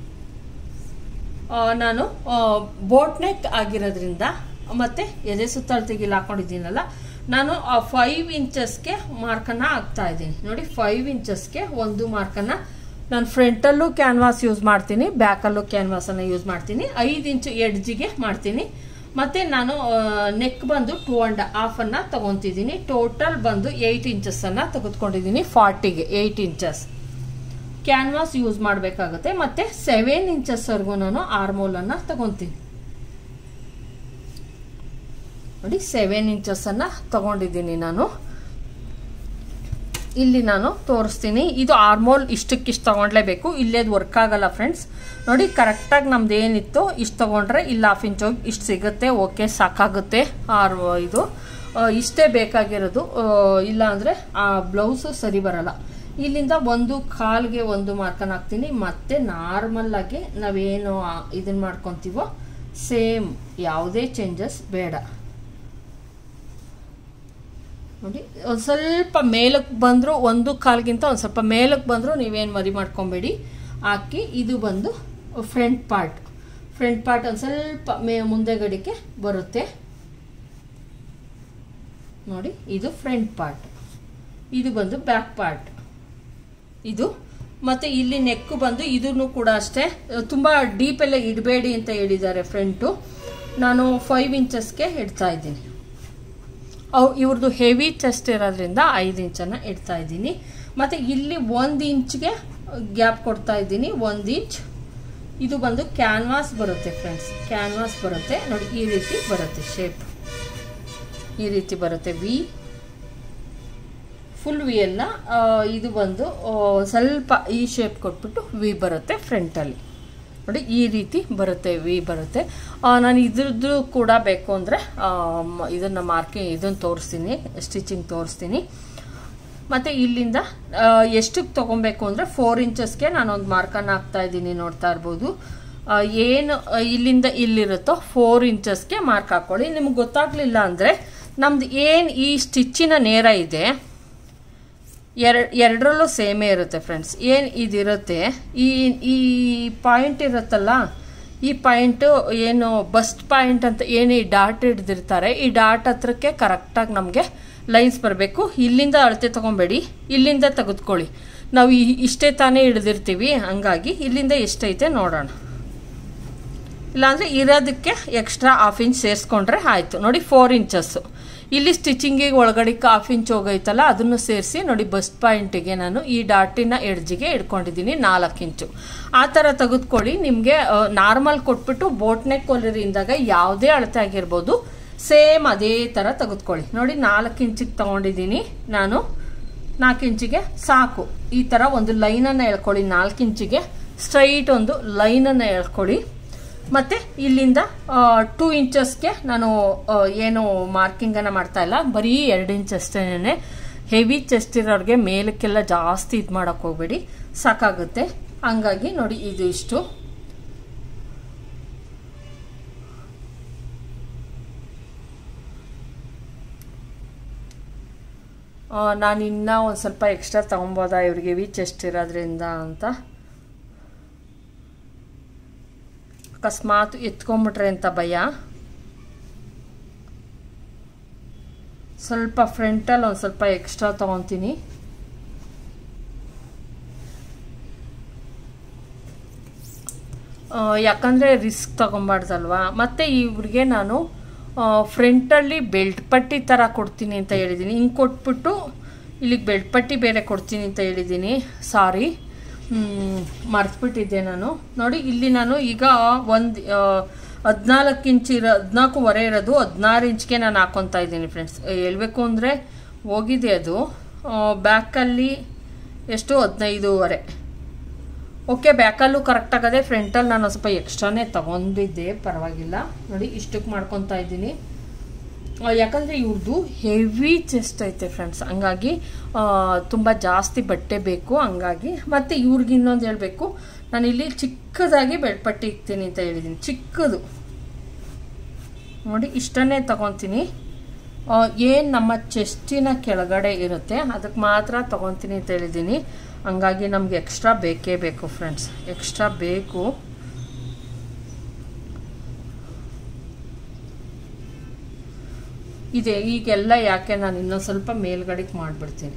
ಆ, ನಾನು ಬೋಟ್ ನೆಕ್ ಆಗಿರೋದ್ರಿಂದ ಮತ್ತು ಎದೆ ಸುತ್ತಳತೆಗಿಲ್ಲ ಹಾಕೊಂಡಿದ್ದೀನಲ್ಲ ನಾನು ಫೈವ್ ಇಂಚಸ್ಗೆ ಮಾರ್ಕನ್ನು ಹಾಕ್ತಾ ಇದ್ದೀನಿ ನೋಡಿ ಫೈವ್ ಇಂಚಸ್ಗೆ ಒಂದು ಮಾರ್ಕನ್ನು ನಾನು ಫ್ರಂಟಲ್ಲೂ ಕ್ಯಾನ್ವಾಸ್ ಯೂಸ್ ಮಾಡ್ತೀನಿ ಬ್ಯಾಕಲ್ಲೂ ಕ್ಯಾನ್ವಾಸನ್ನು ಯೂಸ್ ಮಾಡ್ತೀನಿ ಐದು ಇಂಚು ಎಡ್ಜಿಗೆ ಮಾಡ್ತೀನಿ ಮತ್ತು ನಾನು ನೆಕ್ ಬಂದು ಟೂ ಆ್ಯಂಡ್ ಹಾಫನ್ನು ತೊಗೊತಿದ್ದೀನಿ ಟೋಟಲ್ ಬಂದು ಏಯ್ಟ್ ಇಂಚಸ್ಸನ್ನು ತೆಗೆದುಕೊಂಡಿದ್ದೀನಿ ಫಾರ್ಟಿಗೆ ಏಯ್ಟ್ ಇಂಚಸ್ ಕ್ಯಾನ್ವಾಸ್ ಯೂಸ್ ಮಾಡಬೇಕಾಗುತ್ತೆ ಮತ್ತು ಸೆವೆನ್ ಇಂಚಸ್ವರೆಗೂ ನಾನು ಆರ್ಮೋಲನ್ನು ತಗೊತೀನಿ ನೋಡಿ ಸೆವೆನ್ ಇಂಚಸ್ಸನ್ನು ತಗೊಂಡಿದ್ದೀನಿ ನಾನು ಇಲ್ಲಿ ನಾನು ತೋರಿಸ್ತೀನಿ ಇದು ಆರ್ಮೋಲ್ ಇಷ್ಟಕ್ಕಿಷ್ಟು ತಗೊಂಡ್ಲೇಬೇಕು ಇಲ್ಲೇದು ವರ್ಕ್ ಆಗಲ್ಲ ಫ್ರೆಂಡ್ಸ್ ನೋಡಿ ಕರೆಕ್ಟಾಗಿ ನಮ್ದು ಏನಿತ್ತು ಇಷ್ಟು ತಗೊಂಡ್ರೆ ಇಲ್ಲಿ ಹಾಫ್ ಇಂಚ್ ಹೋಗಿ ಇಷ್ಟು ಸಿಗುತ್ತೆ ಓಕೆ ಸಾಕಾಗುತ್ತೆ ಆರ್ ಇದು ಆ, ಇಷ್ಟೇ ಬೇಕಾಗಿರೋದು ಆ, ಇಲ್ಲ ಅಂದರೆ ಆ ಬ್ಲೌಸು ಸರಿ ಬರಲ್ಲ ಇಲ್ಲಿಂದ ಒಂದು ಕಾಲ್ಗೆ ಒಂದು ಮಾರ್ಕನ್ ಹಾಕ್ತೀನಿ ಮತ್ತೆ ನಾರ್ಮಲ್ ಆಗಿ ನಾವೇನು ಇದನ್ನ ಮಾಡ್ಕೊತೀವೋ ಸೇಮ್ ಯಾವುದೇ ಚೇಂಜಸ್ ಬೇಡ ನೋಡಿ ಒಂದು ಸ್ವಲ್ಪ ಮೇಲಕ್ಕೆ ಬಂದರೂ ಒಂದು ಕಾಲ್ಗಿಂತ ಒಂದು ಸ್ವಲ್ಪ ಮೇಲಕ್ಕೆ ಬಂದರೂ ನೀವೇನು ಮರಿ ಮಾಡ್ಕೊಬೇಡಿ ಹಾಕಿ ಇದು ಬಂದು ಫ್ರಂಟ್ ಪಾರ್ಟ್ ಫ್ರಂಟ್ ಪಾರ್ಟ್ ಒಂದು ಸ್ವಲ್ಪ ಮೇ ಮುಂದೆ ಗಡಿಕೆ ಬರುತ್ತೆ ನೋಡಿ ಇದು ಫ್ರಂಟ್ ಪಾರ್ಟ್ ಇದು ಬಂದು ಬ್ಯಾಕ್ ಪಾರ್ಟ್ ಇದು ಮತ್ತು ಇಲ್ಲಿ ನೆಕ್ಕು ಬಂದು ಇದನ್ನು ಕೂಡ ಅಷ್ಟೇ ತುಂಬ ಡೀಪೆಲ್ಲ ಇಡಬೇಡಿ ಅಂತ ಹೇಳಿದ್ದಾರೆ ಫ್ರಂಟು ನಾನು ಫೈವ್ ಇಂಚಸ್ಗೆ ಇಡ್ತಾ ಇದ್ದೀನಿ ಅವು ಇವ್ರದ್ದು ಹೆವಿ ಚೆಸ್ಟ್ ಇರೋದ್ರಿಂದ ಐದು ಇಂಚನ್ನು ಇಡ್ತಾ ಇದ್ದೀನಿ ಮತ್ತು ಇಲ್ಲಿ ಒಂದು ಇಂಚ್ಗೆ ಗ್ಯಾಪ್ ಕೊಡ್ತಾ ಇದ್ದೀನಿ ಒಂದು ಇಂಚ್ ಇದು ಬಂದು ಕ್ಯಾನ್ವಾಸ್ ಬರುತ್ತೆ ಫ್ರೆಂಡ್ಸ್ ಕ್ಯಾನ್ವಾಸ್ ಬರುತ್ತೆ ನೋಡಿ ಈ ರೀತಿ ಬರುತ್ತೆ ಶೇಪ್ ಈ ರೀತಿ ಬರುತ್ತೆ ವಿ ಫುಲ್ ವಿ ಅಲ್ಲ ಇದು ಬಂದು ಸ್ವಲ್ಪ ಈ ಶೇಪ್ ಕೊಟ್ಬಿಟ್ಟು ವಿ ಬರುತ್ತೆ ಫ್ರಂಟಲ್ಲಿ ನೋಡಿ ಈ ರೀತಿ ಬರುತ್ತೆ ವಿ ಬರುತ್ತೆ ನಾನು ಇದ್ರದ್ದು ಕೂಡ ಬೇಕು ಅಂದರೆ ಇದನ್ನು ಮಾರ್ಕಿಂಗ್ ಇದನ್ನು ತೋರಿಸ್ತೀನಿ ಸ್ಟಿಚಿಂಗ್ ತೋರಿಸ್ತೀನಿ ಮತ್ತು ಇಲ್ಲಿಂದ ಎಷ್ಟಕ್ಕೆ ತೊಗೊಬೇಕು ಅಂದರೆ ಫೋರ್ ಇಂಚಸ್ಗೆ ನಾನೊಂದು ಮಾರ್ಕನ್ನು ಹಾಕ್ತಾ ಇದ್ದೀನಿ ನೋಡ್ತಾ ಇರ್ಬೋದು ಏನು ಇಲ್ಲಿಂದ ಇಲ್ಲಿರುತ್ತೋ ಫೋರ್ ಇಂಚಸ್ಗೆ ಮಾರ್ಕ್ ಹಾಕ್ಕೊಳ್ಳಿ ನಿಮ್ಗೆ ಗೊತ್ತಾಗಲಿಲ್ಲ ಅಂದರೆ ನಮ್ದು ಏನು ಈ ಸ್ಟಿಚ್ಚಿನ ನೇರ ಇದೆ ಎರಡು ಎರಡರಲ್ಲೂ ಸೇಮೇ ಇರುತ್ತೆ ಫ್ರೆಂಡ್ಸ್ ಏನು ಇದಿರುತ್ತೆ ಈ ಈ ಪಾಯಿಂಟ್ ಇರುತ್ತಲ್ಲ ಈ ಪಾಯಿಂಟು ಏನು ಬಸ್ಟ್ ಪಾಯಿಂಟ್ ಅಂತ ಏನು ಈ ಡಾಟ್ ಹಿಡ್ದಿರ್ತಾರೆ ಈ ಡಾಟ್ ಹತ್ರಕ್ಕೆ ಕರೆಕ್ಟಾಗಿ ನಮಗೆ ಲೈನ್ಸ್ ಬರಬೇಕು ಇಲ್ಲಿಂದ ಅಳತೆ ತೊಗೊಬೇಡಿ ಇಲ್ಲಿಂದ ತೆಗೆದುಕೊಳ್ಳಿ ನಾವು ಇಷ್ಟೇ ತಾನೇ ಹಿಡ್ದಿರ್ತೀವಿ ಹಂಗಾಗಿ ಇಲ್ಲಿಂದ ಎಷ್ಟೈತೆ ನೋಡೋಣ ಇಲ್ಲಾಂದರೆ ಇರೋದಕ್ಕೆ ಎಕ್ಸ್ಟ್ರಾ ಹಾಫ್ ಇಂಚ್ ಸೇರಿಸ್ಕೊಂಡ್ರೆ ಆಯಿತು ನೋಡಿ ಫೋರ್ ಇಂಚಸ್ಸು ಇಲ್ಲಿ ಸ್ಟಿಚಿಂಗಿಗೆ ಒಳಗಡೆಗೆ ಹಾಫ್ ಇಂಚ್ ಹೋಗೈತಲ್ಲ ಅದನ್ನು ಸೇರಿಸಿ ನೋಡಿ ಬಸ್ಟ್ ಪಾಯಿಂಟಿಗೆ ನಾನು ಈ ಡಾಟಿನ ಎಡ್ಜಿಗೆ ಇಟ್ಕೊಂಡಿದ್ದೀನಿ ನಾಲ್ಕು ಇಂಚು ಆ ಥರ ತೆಗೆದುಕೊಳ್ಳಿ ನಿಮಗೆ ನಾರ್ಮಲ್ ಕೊಟ್ಬಿಟ್ಟು ಬೋಟ್ನೆಕ್ ಕೊಲರಿಂದಾಗ ಯಾವುದೇ ಅಳತೆ ಆಗಿರ್ಬೋದು ಸೇಮ್ ಅದೇ ಥರ ತೆಗೆದುಕೊಳ್ಳಿ ನೋಡಿ ನಾಲ್ಕು ಇಂಚಿಗೆ ತೊಗೊಂಡಿದ್ದೀನಿ ನಾನು ನಾಲ್ಕು ಇಂಚಿಗೆ ಸಾಕು ಈ ಥರ ಒಂದು ಲೈನನ್ನು ಎಳ್ಕೊಳ್ಳಿ ನಾಲ್ಕು ಇಂಚಿಗೆ ಸ್ಟ್ರೈಟ್ ಒಂದು ಲೈನನ್ನು ಎಳ್ಕೊಳ್ಳಿ ಮತ್ತು ಇಲ್ಲಿಂದ ಟೂ ಇಂಚಸ್ಗೆ ನಾನು ಏನು ಮಾರ್ಕಿಂಗನ್ನು ಮಾಡ್ತಾ ಇಲ್ಲ ಬರೀ ಎರಡು ಇಂಚ್ ಅಷ್ಟೇ ಹೆವಿ ಚೆಸ್ಟ್ ಇರೋರಿಗೆ ಮೇಲಕ್ಕೆಲ್ಲ ಜಾಸ್ತಿ ಇದು ಮಾಡೋಕ್ಕೆ ಹೋಗ್ಬೇಡಿ ಸಾಕಾಗುತ್ತೆ ಹಂಗಾಗಿ ನೋಡಿ ಇದು ಇಷ್ಟು ನಾನು ಇನ್ನೂ ಒಂದು ಸ್ವಲ್ಪ ಎಕ್ಸ್ಟ್ರಾ ತೊಗೊಬೋದಾ ಇವ್ರಿಗೆ ವಿ ಚೆಸ್ಟ್ ಇರೋದ್ರಿಂದ ಅಂತ ಅಕಸ್ಮಾತ್ ಎತ್ಕೊಂಬಿಟ್ರೆ ಅಂತ ಭಯ ಸ್ವಲ್ಪ ಫ್ರಂಟಲ್ಲಿ ಒಂದು ಸ್ವಲ್ಪ ಎಕ್ಸ್ಟ್ರಾ ತೊಗೊತೀನಿ ಯಾಕಂದರೆ ರಿಸ್ಕ್ ತೊಗೊಬಾರ್ದಲ್ವಾ ಮತ್ತು ಇವ್ರಿಗೆ ನಾನು ಫ್ರಂಟಲ್ಲಿ ಬೆಲ್ಟ್ ಪಟ್ಟಿ ಥರ ಕೊಡ್ತೀನಿ ಅಂತ ಹೇಳಿದ್ದೀನಿ ಹಿಂಗೆ ಕೊಟ್ಬಿಟ್ಟು ಇಲ್ಲಿಗೆ ಬೆಲ್ಟ್ ಪಟ್ಟಿ ಬೇರೆ ಕೊಡ್ತೀನಿ ಅಂತ ಹೇಳಿದ್ದೀನಿ ಸಾರಿ ಮರ್ತ್ಬಿಟ್ಟಿದ್ದೆ ನಾನು ನೋಡಿ ಇಲ್ಲಿ ನಾನು ಈಗ ಒಂದು ಹದಿನಾಲ್ಕು ಇಂಚ್ ಇರೋ ಹದಿನಾಲ್ಕೂವರೆ ಇರೋದು ಹದಿನಾರು ಇಂಚ್ಗೆ ನಾನು ಹಾಕೊತಾ ಇದ್ದೀನಿ ಫ್ರೆಂಡ್ಸ್ ಹೇಳ್ಬೇಕು ಅಂದರೆ ಹೋಗಿದೆ ಅದು ಬ್ಯಾಕಲ್ಲಿ ಎಷ್ಟು ಹದಿನೈದೂವರೆ ಓಕೆ ಬ್ಯಾಕಲ್ಲೂ ಕರೆಕ್ಟ್ ಆಗದೆ ಫ್ರಂಟಲ್ಲಿ ನಾನು ಸ್ವಲ್ಪ ಎಕ್ಸ್ಟ್ರಾನೇ ತೊಗೊಂಡಿದ್ದೆ ಪರವಾಗಿಲ್ಲ ನೋಡಿ ಇಷ್ಟಕ್ಕೆ ಮಾಡ್ಕೊತಾ ಇದ್ದೀನಿ ಯಾಕಂದರೆ ಇವ್ರದ್ದು ಹೆವಿ ಚೆಸ್ಟ್ ಐತೆ ಫ್ರೆಂಡ್ಸ್ ಹಂಗಾಗಿ ತುಂಬ ಜಾಸ್ತಿ ಬಟ್ಟೆ ಬೇಕು ಹಂಗಾಗಿ ಮತ್ತು ಇವ್ರಿಗೆ ಇನ್ನೊಂದು ಹೇಳಬೇಕು ನಾನು ಇಲ್ಲಿ ಚಿಕ್ಕದಾಗಿ ಬೆಳ್ಪಟ್ಟಿ ಇಕ್ತೀನಿ ಅಂತ ಹೇಳಿದ್ದೀನಿ ಚಿಕ್ಕದು ನೋಡಿ ಇಷ್ಟನ್ನೇ ತಗೊತೀನಿ ಏನು ನಮ್ಮ ಚೆಸ್ಟಿನ ಕೆಳಗಡೆ ಇರುತ್ತೆ ಅದಕ್ಕೆ ಮಾತ್ರ ತಗೊತೀನಿ ಅಂತ ಹೇಳಿದ್ದೀನಿ ಹಂಗಾಗಿ ನಮಗೆ ಎಕ್ಸ್ಟ್ರಾ ಬೇಕೇ ಬೇಕು ಫ್ರೆಂಡ್ಸ್ ಎಕ್ಸ್ಟ್ರಾ ಬೇಕು ಇದೆ ಈಗೆಲ್ಲ ಯಾಕೆ ನಾನು ಇನ್ನೊಂದು ಸ್ವಲ್ಪ ಮೇಲ್ಗಡೆಗೆ ಮಾಡಿಬಿಡ್ತೀನಿ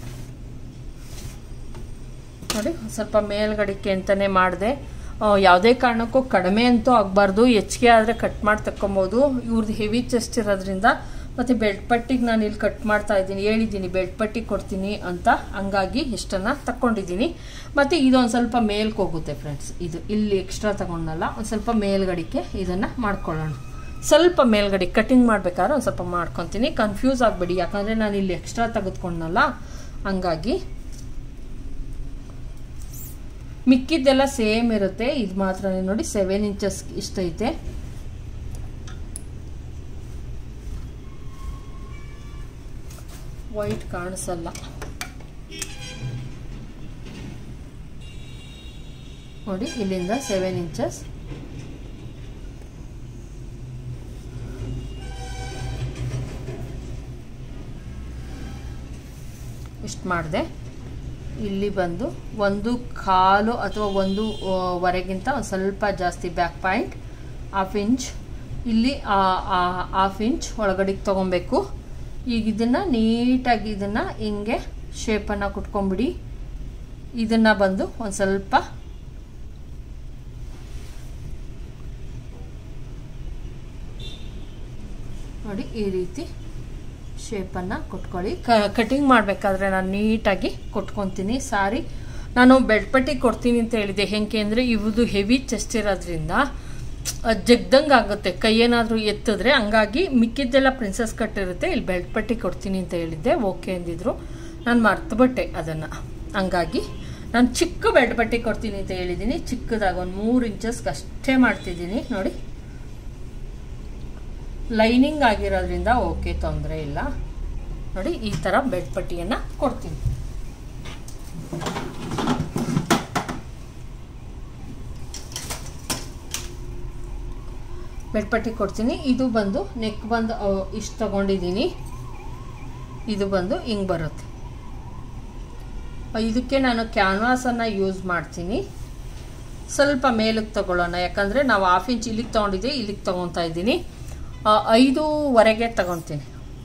ನೋಡಿ ಸ್ವಲ್ಪ ಮೇಲ್ಗಡೆಗೆ ಅಂತಲೇ ಮಾಡಿದೆ ಯಾವುದೇ ಕಾರಣಕ್ಕೂ ಕಡಿಮೆ ಅಂತೂ ಆಗಬಾರ್ದು ಹೆಚ್ಚಿಗೆ ಆದರೆ ಕಟ್ ಮಾಡಿ ತಕ್ಕೊಬೋದು ಇವ್ರದ್ದು ಹೆವಿ ಚೆಸ್ಟ್ ಇರೋದ್ರಿಂದ ಮತ್ತು ಬೆಲ್ಟ್ ಪಟ್ಟಿಗೆ ನಾನು ಇಲ್ಲಿ ಕಟ್ ಮಾಡ್ತಾ ಇದ್ದೀನಿ ಹೇಳಿದ್ದೀನಿ ಬೆಲ್ಟ್ ಪಟ್ಟಿ ಕೊಡ್ತೀನಿ ಅಂತ ಹಂಗಾಗಿ ಇಷ್ಟನ್ನು ತಕ್ಕೊಂಡಿದ್ದೀನಿ ಮತ್ತು ಇದೊಂದು ಸ್ವಲ್ಪ ಮೇಲ್ಗೆ ಹೋಗುತ್ತೆ ಫ್ರೆಂಡ್ಸ್ ಇದು ಇಲ್ಲಿ ಎಕ್ಸ್ಟ್ರಾ ತಗೊಂಡಲ್ಲ ಒಂದು ಸ್ವಲ್ಪ ಮೇಲ್ಗಡಿಕೆ ಇದನ್ನು ಮಾಡ್ಕೊಳ್ಳೋಣ ಸ್ವಲ್ಪ ಮೇಲ್ಗಡೆ ಕಟಿಂಗ್ ಮಾಡ್ಬೇಕಾದ್ರೆ ಒಂದು ಸ್ವಲ್ಪ ಮಾಡ್ಕೊತೀನಿ ಕನ್ಫ್ಯೂಸ್ ಆಗಬೇಡಿ ಯಾಕಂದರೆ ನಾನು ಇಲ್ಲಿ ಎಕ್ಸ್ಟ್ರಾ ತೆಗೆದುಕೊಂಡಲ್ಲ ಹಂಗಾಗಿ ಮಿಕ್ಕಿದ್ದೆಲ್ಲ ಸೇಮ್ ಇರುತ್ತೆ ಇದು ಮಾತ್ರ ನೋಡಿ ಸೆವೆನ್ ಇಂಚಸ್ ಇಷ್ಟೈತೆ ವೈಟ್ ಕಾಣಿಸಲ್ಲ ನೋಡಿ ಇಲ್ಲಿಂದ ಸೆವೆನ್ ಇಂಚಸ್ ಇಷ್ಟು ಮಾಡಿದೆ ಇಲ್ಲಿ ಬಂದು ಒಂದು ಕಾಲು ಅಥವಾ ಒಂದು ವರೆಗಿಂತ ಒಂದು ಸ್ವಲ್ಪ ಜಾಸ್ತಿ ಬ್ಯಾಕ್ ಪಾಯಿಂಟ್ ಹಾಫ್ ಇಂಚ್ ಇಲ್ಲಿ ಹಾಫ್ ಇಂಚ್ ಒಳಗಡೆಗೆ ತೊಗೊಬೇಕು ಈಗ ಇದನ್ನು ನೀಟಾಗಿ ಇದನ್ನು ಹಿಂಗೆ ಶೇಪನ್ನು ಕುಟ್ಕೊಂಬಿಡಿ ಇದನ್ನು ಬಂದು ಒಂದು ಸ್ವಲ್ಪ ನೋಡಿ ಈ ರೀತಿ ಶೇಪನ್ನು ಕೊಟ್ಕೊಳ್ಳಿ ಕ ಕಟಿಂಗ್ ಮಾಡಬೇಕಾದ್ರೆ ನಾನು ನೀಟಾಗಿ ಕೊಟ್ಕೊತೀನಿ ಸಾರಿ ನಾನು ಬೆಡ್ ಪಟ್ಟಿ ಕೊಡ್ತೀನಿ ಅಂತ ಹೇಳಿದೆ ಹೆಂಗೆ ಅಂದರೆ ಇವುದು ಹೆವಿ ಚೆಸ್ಟ್ ಇರೋದ್ರಿಂದ ಜಗ್ದಂಗೆ ಆಗುತ್ತೆ ಕೈ ಏನಾದರೂ ಎತ್ತಿದ್ರೆ ಹಂಗಾಗಿ ಮಿಕ್ಕಿದ್ದೆಲ್ಲ ಪ್ರಿನ್ಸಸ್ ಕಟ್ ಇರುತ್ತೆ ಇಲ್ಲಿ ಬೆಲ್ಟ್ ಪಟ್ಟಿ ಕೊಡ್ತೀನಿ ಅಂತ ಹೇಳಿದ್ದೆ ಓಕೆ ಅಂದಿದ್ರು ನಾನು ಮರ್ತುಬಿಟ್ಟೆ ಅದನ್ನು ಹಂಗಾಗಿ ನಾನು ಚಿಕ್ಕ ಬೆಲ್ಟ್ ಪಟ್ಟಿ ಕೊಡ್ತೀನಿ ಅಂತ ಹೇಳಿದ್ದೀನಿ ಚಿಕ್ಕದಾಗ ಒಂದು ಮೂರು ಇಂಚಸ್ಗೆ ಅಷ್ಟೇ ಮಾಡ್ತಿದ್ದೀನಿ ನೋಡಿ ಲೈನಿಂಗ್ ಆಗಿರೋದ್ರಿಂದ ಓಕೆ ತೊಂದರೆ ಇಲ್ಲ ನೋಡಿ ಈ ಥರ ಬೆಡ್ ಪಟ್ಟಿಯನ್ನು ಕೊಡ್ತೀನಿ ಬೆಡ್ ಪಟ್ಟಿ ಕೊಡ್ತೀನಿ ಇದು ಬಂದು ನೆಕ್ ಬಂದು ಇಷ್ಟು ತಗೊಂಡಿದ್ದೀನಿ ಇದು ಬಂದು ಹಿಂಗೆ ಬರುತ್ತೆ ಇದಕ್ಕೆ ನಾನು ಕ್ಯಾನ್ವಾಸನ್ನು ಯೂಸ್ ಮಾಡ್ತೀನಿ ಸ್ವಲ್ಪ ಮೇಲಕ್ಕೆ ತಗೊಳ್ಳೋಣ ಯಾಕಂದರೆ ನಾವು ಹಾಫ್ ಇಂಚ್ ಇಲ್ಲಿಗೆ ತೊಗೊಂಡಿದ್ದೆ ಇಲ್ಲಿಗೆ ತೊಗೊತಾ ಇದ್ದೀನಿ ಐದೂವರೆಗೆ ತಗೊತೀನಿ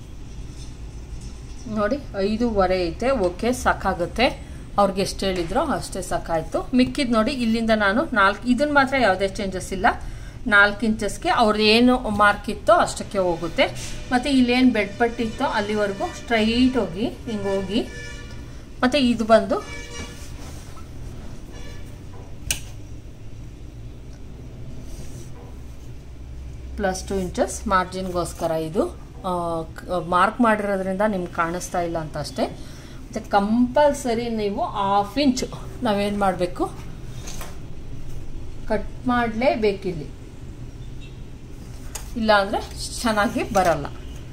ನೋಡಿ ಐದೂವರೆ ಐತೆ ಓಕೆ ಸಾಕಾಗುತ್ತೆ ಅವ್ರಿಗೆ ಎಷ್ಟು ಹೇಳಿದ್ರೋ ಅಷ್ಟೇ ಸಾಕಾಯಿತು ಮಿಕ್ಕಿದ್ದು ನೋಡಿ ಇಲ್ಲಿಂದ ನಾನು ನಾಲ್ಕು ಇದನ್ನು ಮಾತ್ರ ಯಾವುದೇ ಚೇಂಜಸ್ ಇಲ್ಲ ನಾಲ್ಕು ಇಂಚಸ್ಗೆ ಅವ್ರದ್ದು ಏನು ಮಾರ್ಕ್ ಇತ್ತೋ ಅಷ್ಟಕ್ಕೆ ಹೋಗುತ್ತೆ ಮತ್ತು ಇಲ್ಲೇನು ಬೆಡ್ ಪಟ್ಟಿತ್ತೋ ಅಲ್ಲಿವರೆಗೂ ಸ್ಟ್ರೈಟ್ ಹೋಗಿ ಹಿಂಗೆ ಹೋಗಿ ಮತ್ತು ಇದು ಬಂದು ಪ್ಲಸ್ ಟು ಇಂಚಸ್ ಮಾರ್ಜಿನ್ಗೋಸ್ಕರ ಇದು ಮಾರ್ಕ್ ಮಾಡಿರೋದ್ರಿಂದ ನಿಮ್ಗೆ ಕಾಣಿಸ್ತಾ ಇಲ್ಲ ಅಂತ ಅಷ್ಟೇ ಮತ್ತು ಕಂಪಲ್ಸರಿ ನೀವು ಹಾಫ್ ಇಂಚು ನಾವೇನು ಮಾಡಬೇಕು ಕಟ್ ಮಾಡಲೇಬೇಕಿಲ್ಲಿ ಇಲ್ಲ ಅಂದರೆ ಚೆನ್ನಾಗಿ ಬರಲ್ಲ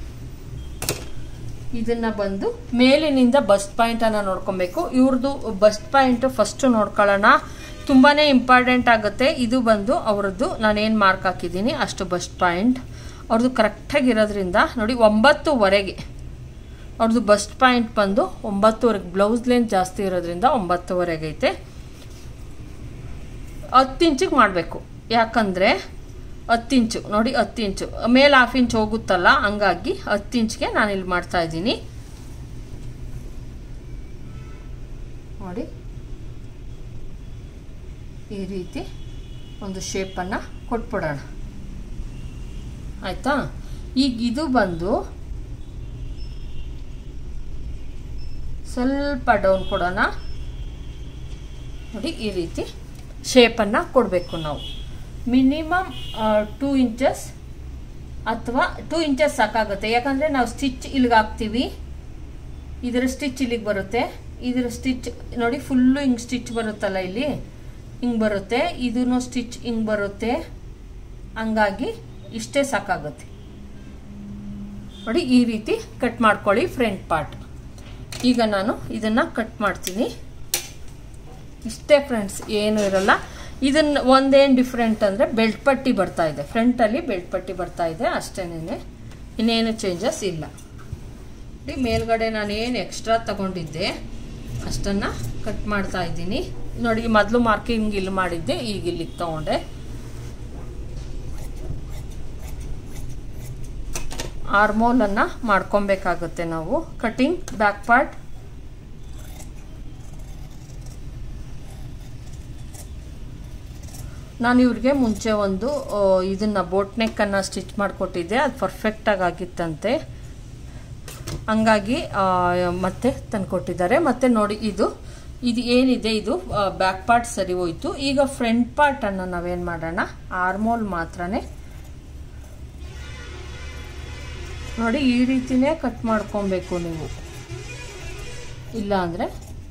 ಇದನ್ನ ಬಂದು ಮೇಲಿನಿಂದ ಬಸ್ಟ್ ಪಾಯಿಂಟನ್ನು ನೋಡ್ಕೊಬೇಕು ಇವ್ರದ್ದು ಬಸ್ಟ್ ಪಾಯಿಂಟ್ ಫಸ್ಟ್ ನೋಡ್ಕೊಳ್ಳೋಣ ತುಂಬಾ ಇಂಪಾರ್ಟೆಂಟ್ ಆಗುತ್ತೆ ಇದು ಬಂದು ಅವ್ರದ್ದು ನಾನೇನು ಮಾರ್ಕ್ ಹಾಕಿದ್ದೀನಿ ಅಷ್ಟು ಬಸ್ಟ್ ಪಾಯಿಂಟ್ ಅವ್ರದ್ದು ಕರೆಕ್ಟಾಗಿರೋದ್ರಿಂದ ನೋಡಿ ಒಂಬತ್ತುವರೆಗೆ ಅವ್ರದ್ದು ಬಸ್ಟ್ ಪಾಯಿಂಟ್ ಬಂದು ಒಂಬತ್ತುವರೆಗೆ ಬ್ಲೌಸ್ ಲೆಂತ್ ಜಾಸ್ತಿ ಇರೋದ್ರಿಂದ ಒಂಬತ್ತುವರೆಗೆ ಐತೆ ಹತ್ತು ಇಂಚಿಗೆ ಮಾಡಬೇಕು ಯಾಕಂದರೆ ಹತ್ತು ಇಂಚು ನೋಡಿ ಹತ್ತು ಇಂಚು ಮೇಲೆ ಹಾಫ್ ಇಂಚ್ ಹೋಗುತ್ತಲ್ಲ ಹಂಗಾಗಿ ಹತ್ತು ಇಂಚ್ಗೆ ನಾನು ಇಲ್ಲಿ ಮಾಡ್ತಾ ಇದ್ದೀನಿ ನೋಡಿ ಈ ರೀತಿ ಒಂದು ಶೇಪನ್ನು ಕೊಟ್ಬಿಡೋಣ ಆಯಿತಾ ಈಗ ಇದು ಬಂದು ಸ್ವಲ್ಪ ಡೌನ್ ಕೊಡೋಣ ನೋಡಿ ಈ ರೀತಿ ಶೇಪನ್ನು ಕೊಡಬೇಕು ನಾವು ಮಿನಿಮಮ್ ಟೂ ಇಂಚಸ್ ಅಥವಾ ಟೂ ಇಂಚಸ್ ಸಾಕಾಗುತ್ತೆ ಯಾಕಂದರೆ ನಾವು ಸ್ಟಿಚ್ ಇಲ್ಲಿಗೆ ಹಾಕ್ತೀವಿ ಇದರ ಸ್ಟಿಚ್ ಇಲ್ಲಿಗೆ ಬರುತ್ತೆ ಇದರ ಸ್ಟಿಚ್ ನೋಡಿ ಫುಲ್ಲು ಹಿಂಗೆ ಸ್ಟಿಚ್ ಬರುತ್ತಲ್ಲ ಇಲ್ಲಿ ಹಿಂಗೆ ಬರುತ್ತೆ ಇದೂ ಸ್ಟಿಚ್ ಹಿಂಗೆ ಬರುತ್ತೆ ಹಂಗಾಗಿ ಇಷ್ಟೇ ಸಾಕಾಗುತ್ತೆ ನೋಡಿ ಈ ರೀತಿ ಕಟ್ ಮಾಡ್ಕೊಳ್ಳಿ ಫ್ರಂಟ್ ಪಾರ್ಟ್ ಈಗ ನಾನು ಇದನ್ನು ಕಟ್ ಮಾಡ್ತೀನಿ ಇಷ್ಟೇ ಫ್ರೆಂಡ್ಸ್ ಏನು ಇರಲ್ಲ ಇದನ್ನ ಒಂದೇನು ಡಿಫ್ರೆಂಟ್ ಅಂದರೆ ಬೆಲ್ಟ್ ಪಟ್ಟಿ ಬರ್ತಾ ಇದೆ ಫ್ರಂಟಲ್ಲಿ ಬೆಲ್ಟ್ ಪಟ್ಟಿ ಬರ್ತಾ ಇದೆ ಅಷ್ಟೇನೆ ಇನ್ನೇನು ಚೇಂಜಸ್ ಇಲ್ಲ ಮೇಲ್ಗಡೆ ನಾನು ಏನು ಎಕ್ಸ್ಟ್ರಾ ತಗೊಂಡಿದ್ದೆ ಅಷ್ಟನ್ನು ಕಟ್ ಮಾಡ್ತಾ ಇದ್ದೀನಿ ನೋಡಿ ಮೊದಲು ಮಾರ್ಕಿಂಗ್ ಇಲ್ಲಿ ಮಾಡಿದ್ದೆ ಈಗ ಇಲ್ಲಿಗೆ ತಗೊಂಡೆ ಆರ್ಮೋಲನ್ನು ಮಾಡ್ಕೊಬೇಕಾಗುತ್ತೆ ನಾವು ಕಟಿಂಗ್ ಬ್ಯಾಕ್ ಪಾರ್ಟ್ ನಾನು ಇವ್ರಿಗೆ ಮುಂಚೆ ಒಂದು ಇದನ್ನು ಬೋಟ್ ನೆಕ್ಕನ್ನು ಸ್ಟಿಚ್ ಮಾಡಿಕೊಟ್ಟಿದ್ದೆ ಅದು ಪರ್ಫೆಕ್ಟಾಗಿ ಆಗಿತ್ತಂತೆ ಹಂಗಾಗಿ ಮತ್ತೆ ತಂದುಕೊಟ್ಟಿದ್ದಾರೆ ಮತ್ತು ನೋಡಿ ಇದು ಇದು ಏನಿದೆ ಇದು ಬ್ಯಾಕ್ ಪಾರ್ಟ್ ಸರಿ ಹೋಯ್ತು ಈಗ ಫ್ರಂಟ್ ಪಾರ್ಟನ್ನು ನಾವೇನು ಮಾಡೋಣ ಆರ್ಮೋಲ್ ಮಾತ್ರನೇ ನೋಡಿ ಈ ರೀತಿನೇ ಕಟ್ ಮಾಡ್ಕೊಬೇಕು ನೀವು ಇಲ್ಲ ಅಂದರೆ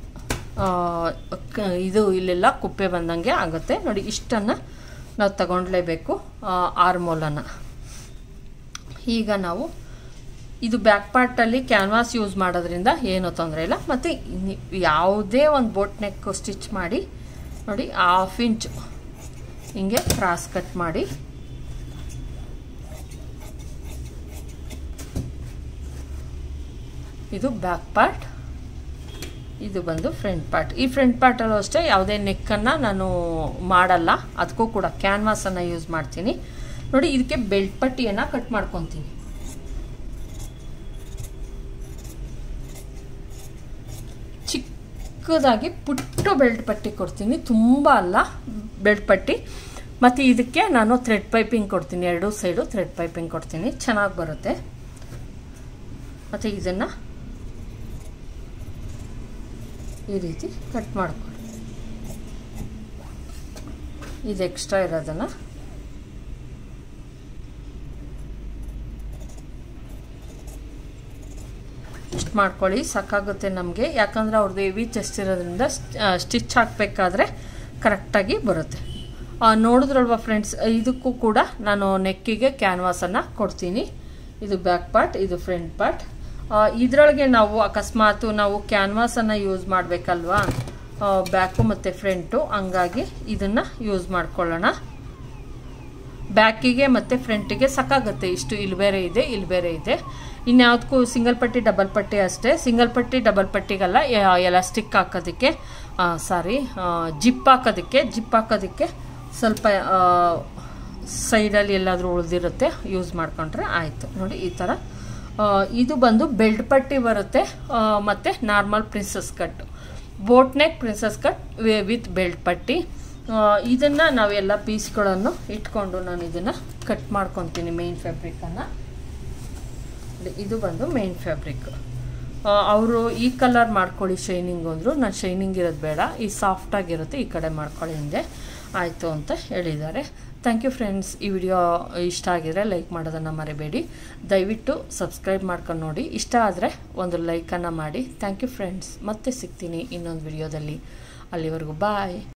ಇದು ಇಲ್ಲೆಲ್ಲ ಕುಪ್ಪೆ ಬಂದಂಗೆ ಆಗುತ್ತೆ ನೋಡಿ ಇಷ್ಟನ್ನು ನಾವು ತಗೊಳ್ಲೇಬೇಕು ಆರ್ಮೋಲನ್ನು ಈಗ ನಾವು ಇದು ಬ್ಯಾಕ್ ಪಾರ್ಟಲ್ಲಿ ಕ್ಯಾನ್ವಾಸ್ ಯೂಸ್ ಮಾಡೋದ್ರಿಂದ ಏನೂ ತೊಂದರೆ ಇಲ್ಲ ಮತ್ತು ಯಾವುದೇ ಒಂದು ಬೋಟ್ ನೆಕ್ ಸ್ಟಿಚ್ ಮಾಡಿ ನೋಡಿ ಹಾಫ್ ಇಂಚು ಹಿಂಗೆ ಕ್ರಾಸ್ ಕಟ್ ಮಾಡಿ ಇದು ಬ್ಯಾಕ್ ಪಾರ್ಟ್ ಇದು ಬಂದು ಫ್ರಂಟ್ ಪಾರ್ಟ್ ಈ ಫ್ರಂಟ್ ಪಾರ್ಟಲ್ಲೂ ಅಷ್ಟೇ ಯಾವುದೇ ನೆಕ್ಕನ್ನು ನಾನು ಮಾಡಲ್ಲ ಅದಕ್ಕೂ ಕೂಡ ಕ್ಯಾನ್ವಾಸನ್ನು ಯೂಸ್ ಮಾಡ್ತೀನಿ ನೋಡಿ ಇದಕ್ಕೆ ಬೆಲ್ಟ್ ಪಟ್ಟಿಯನ್ನು ಕಟ್ ಮಾಡ್ಕೊತೀನಿ ಚಿಕ್ಕದಾಗಿ ಪುಟ್ಟು ಬೆಲ್ಟ್ ಪಟ್ಟಿ ಕೊಡ್ತೀನಿ ತುಂಬ ಅಲ್ಲ ಬೆಲ್ಟ್ ಪಟ್ಟಿ ಮತ್ತು ಇದಕ್ಕೆ ನಾನು ಥ್ರೆಡ್ ಪೈಪಿಂಗ್ ಕೊಡ್ತೀನಿ ಎರಡೂ ಸೈಡು ಥ್ರೆಡ್ ಪೈಪಿಂಗ್ ಕೊಡ್ತೀನಿ ಚೆನ್ನಾಗಿ ಬರುತ್ತೆ ಮತ್ತು ಇದನ್ನು ಈ ರೀತಿ ಕಟ್ ಮಾಡ್ಕೊಳ್ಳಿ ಇದು ಎಕ್ಸ್ಟ್ರಾ ಇರೋದನ್ನು ಇಷ್ಟು ಮಾಡ್ಕೊಳ್ಳಿ ಸಾಕಾಗುತ್ತೆ ನಮಗೆ ಯಾಕಂದರೆ ಅವ್ರದ್ದು ಹೆವಿ ಚೆಸ್ಟ್ ಇರೋದ್ರಿಂದ ಸ್ಟಿಚ್ ಹಾಕಬೇಕಾದ್ರೆ ಕರೆಕ್ಟಾಗಿ ಬರುತ್ತೆ ನೋಡಿದ್ರಲ್ವ ಫ್ರೆಂಡ್ಸ್ ಇದಕ್ಕೂ ಕೂಡ ನಾನು ನೆಕ್ಕಿಗೆ ಕ್ಯಾನ್ವಾಸನ್ನು ಕೊಡ್ತೀನಿ ಇದು ಬ್ಯಾಕ್ ಪಾರ್ಟ್ ಇದು ಫ್ರಂಟ್ ಪಾರ್ಟ್ ಇದರೊಳಗೆ ನಾವು ಅಕಸ್ಮಾತು ನಾವು ಕ್ಯಾನ್ವಾಸನ್ನು ಯೂಸ್ ಮಾಡಬೇಕಲ್ವಾ ಬ್ಯಾಕು ಮತ್ತು ಫ್ರಂಟು ಹಂಗಾಗಿ ಇದನ್ನು ಯೂಸ್ ಮಾಡ್ಕೊಳ್ಳೋಣ ಬ್ಯಾಕಿಗೆ ಮತ್ತು ಫ್ರಂಟಿಗೆ ಸಾಕಾಗುತ್ತೆ ಇಷ್ಟು ಇಲ್ಲಿ ಬೇರೆ ಇದೆ ಇಲ್ಲಿ ಬೇರೆ ಇದೆ ಇನ್ಯಾವುದಕ್ಕೂ ಸಿಂಗಲ್ ಪಟ್ಟಿ ಡಬಲ್ ಪಟ್ಟಿ ಅಷ್ಟೇ ಸಿಂಗಲ್ ಪಟ್ಟಿ ಡಬಲ್ ಪಟ್ಟಿಗಲ್ಲ ಎಲಾಸ್ಟಿಕ್ ಹಾಕೋದಕ್ಕೆ ಸಾರಿ ಜಿಪ್ ಹಾಕೋದಕ್ಕೆ ಜಿಪ್ ಹಾಕೋದಕ್ಕೆ ಸ್ವಲ್ಪ ಸೈಡಲ್ಲಿ ಎಲ್ಲಾದರೂ ಉಳಿದಿರುತ್ತೆ ಯೂಸ್ ಮಾಡ್ಕೊಂಡ್ರೆ ಆಯಿತು ನೋಡಿ ಈ ಥರ ಇದು ಬಂದು ಬೆಲ್ಟ್ ಪಟ್ಟಿ ಬರುತ್ತೆ ಮತ್ತು normal princess cut boat neck princess cut with belt ಪಟ್ಟಿ ಇದನ್ನು ನಾವೆಲ್ಲ ಪೀಸ್ಗಳನ್ನು ಇಟ್ಕೊಂಡು ನಾನು ಇದನ್ನು ಕಟ್ ಮಾಡ್ಕೊತೀನಿ ಮೇನ್ ಫ್ಯಾಬ್ರಿಕನ್ನು ಇದು ಬಂದು ಮೇನ್ ಫ್ಯಾಬ್ರಿಕ್ ಅವರು ಈ ಕಲರ್ ಮಾಡ್ಕೊಳ್ಳಿ ಶೈನಿಂಗ್ ಅಂದರು ನಾನು ಶೈನಿಂಗ್ ಇರೋದು ಬೇಡ ಈ ಸಾಫ್ಟಾಗಿರುತ್ತೆ ಈ ಕಡೆ ಮಾಡ್ಕೊಳ್ಳಿ ಹಿಂದೆ ಆಯಿತು ಅಂತ ಹೇಳಿದ್ದಾರೆ ಥ್ಯಾಂಕ್ ಯು ಫ್ರೆಂಡ್ಸ್ ಈ ವಿಡಿಯೋ ಇಷ್ಟ ಆಗಿದ್ರೆ ಲೈಕ್ ಮಾಡೋದನ್ನು ಮರಿಬೇಡಿ ದಯವಿಟ್ಟು ಸಬ್ಸ್ಕ್ರೈಬ್ ಮಾಡ್ಕೊಂಡು ನೋಡಿ ಇಷ್ಟ ಆದರೆ ಒಂದು ಲೈಕನ್ನು ಮಾಡಿ ಥ್ಯಾಂಕ್ ಯು ಫ್ರೆಂಡ್ಸ್ ಮತ್ತೆ ಸಿಗ್ತೀನಿ ಇನ್ನೊಂದು ವಿಡಿಯೋದಲ್ಲಿ ಅಲ್ಲಿವರೆಗೂ ಬಾಯ್